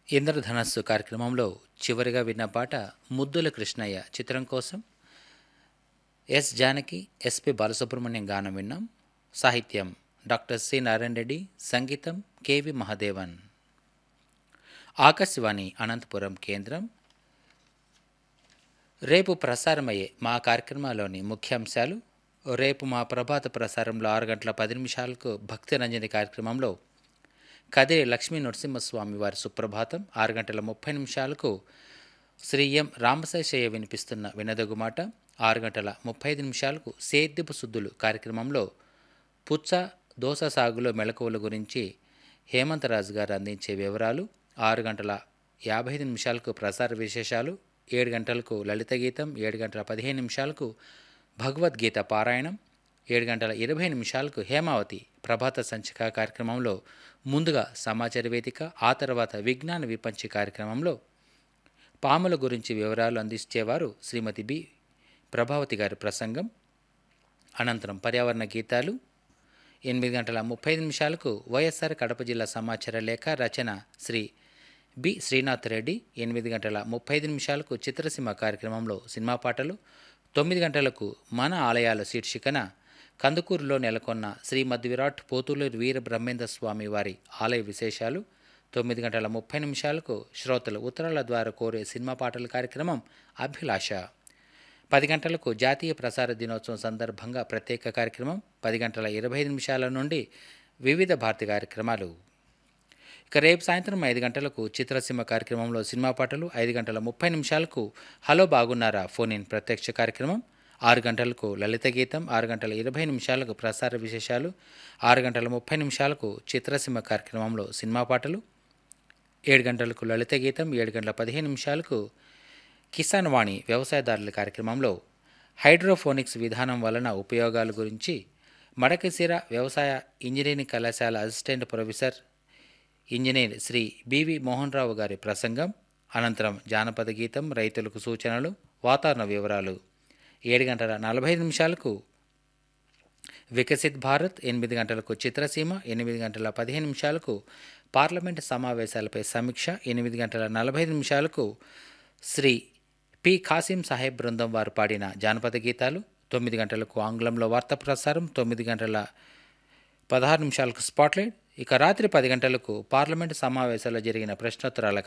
ఇంద్రధనస్సు కార్యక్రమంలో చివరిగా విన్న పాట ముద్దుల కృష్ణయ్య చిత్రం కోసం ఎస్ జానకి ఎస్పి బాలసుబ్రహ్మణ్యం గానం విన్నాం సాహిత్యం డాక్టర్ సి నారాయణ రెడ్డి సంగీతం కెవి మహాదేవన్ ఆకాశవాణి అనంతపురం కేంద్రం రేపు ప్రసారమయ్యే మా కార్యక్రమాల్లోని ముఖ్యాంశాలు రేపు మా ప్రభాత ప్రసారంలో ఆరు గంటల పది నిమిషాలకు భక్తి రంజని కార్యక్రమంలో కదిరి లక్ష్మీ నరసింహస్వామి వారి సుప్రభాతం ఆరు గంటల ముప్పై నిమిషాలకు శ్రీ ఎం రామశేషయ్య వినిపిస్తున్న వినదగు మాట ఆరు గంటల ముప్పై ఐదు నిమిషాలకు సేద్యపు శుద్ధులు కార్యక్రమంలో పుచ్చ దోస సాగులో మెళకువల గురించి హేమంతరాజు గారు అందించే వివరాలు ఆరు గంటల యాభై ఐదు నిమిషాలకు ప్రసార విశేషాలు ఏడు గంటలకు లలిత గీతం ఏడు గంటల పదిహేను నిమిషాలకు భగవద్గీత పారాయణం ఏడు గంటల ఇరవై నిమిషాలకు హేమావతి ప్రభాత సంచిక కార్యక్రమంలో ముందుగా సమాచార వేదిక ఆ తర్వాత విజ్ఞాన విపంచి కార్యక్రమంలో పాముల గురించి వివరాలు అందించేవారు శ్రీమతి బి ప్రభావతి గారి ప్రసంగం అనంతరం పర్యావరణ గీతాలు ఎనిమిది గంటల ముప్పై ఐదు నిమిషాలకు వైఎస్ఆర్ కడప జిల్లా సమాచార లేఖ రచన శ్రీ బి శ్రీనాథ్ రెడ్డి ఎనిమిది గంటల ముప్పై ఐదు నిమిషాలకు చిత్రసీమ కార్యక్రమంలో సినిమా పాటలు తొమ్మిది గంటలకు మన ఆలయాల శీర్షికన కందుకూరులో నెలకొన్న శ్రీ మధ్విరాట్ పోతులూరు వీర బ్రహ్మేంద్ర స్వామి వారి ఆలయ విశేషాలు తొమ్మిది గంటల ముప్పై నిమిషాలకు శ్రోతలు ఉత్తరాల ద్వారా కోరే సినిమా పాటల కార్యక్రమం అభిలాష పది గంటలకు జాతీయ ప్రసార దినోత్సవం సందర్భంగా ప్రత్యేక కార్యక్రమం పది గంటల ఇరవై ఐదు నిమిషాల నుండి వివిధ భారతి కార్యక్రమాలు ఇక రేపు సాయంత్రం ఐదు గంటలకు చిత్రసీమ కార్యక్రమంలో సినిమా పాటలు ఐదు గంటల ముప్పై నిమిషాలకు హలో బాగున్నారా ఫోన్ ఇన్ ప్రత్యక్ష కార్యక్రమం ఆరు గంటలకు లలిత గీతం ఆరు గంటల ఇరవై నిమిషాలకు ప్రసార విశేషాలు ఆరు గంటల ముప్పై నిమిషాలకు చిత్రసీమ కార్యక్రమంలో సినిమా పాటలు ఏడు గంటలకు లలిత గీతం ఏడు గంటల పదిహేను నిమిషాలకు కిసాన్ వాణి వ్యవసాయదారుల కార్యక్రమంలో హైడ్రోఫోనిక్స్ విధానం వలన ఉపయోగాల గురించి మడకశిర వ్యవసాయ ఇంజనీరింగ్ కళాశాల assistant professor engineer Sri B V Mohan Rao గారి ప్రసంగం అనంతరం జానపద గీతం రైతులకు సూచనలు వాతావరణ వివరాలు ఏడు గంటల నలభై ఐదు నిమిషాలకు వికసిత్ భారత్ ఎనిమిది గంటలకు చిత్రసీమ ఎనిమిది గంటల పదిహేను నిమిషాలకు పార్లమెంటు సమావేశాలపై సమీక్ష ఎనిమిది గంటల నలభై ఐదు నిమిషాలకు శ్రీ పి ఖాసిం సాహెబ్ బృందం వారు పాడిన జానపద గీతాలు తొమ్మిది గంటలకు ఆంగ్లంలో వార్తా ప్రసారం తొమ్మిది గంటల పదహారు నిమిషాలకు స్పాట్లైట్ ఇక రాత్రి పది గంటలకు పార్లమెంటు సమావేశాల్లో జరిగిన ప్రశ్నోత్తరాల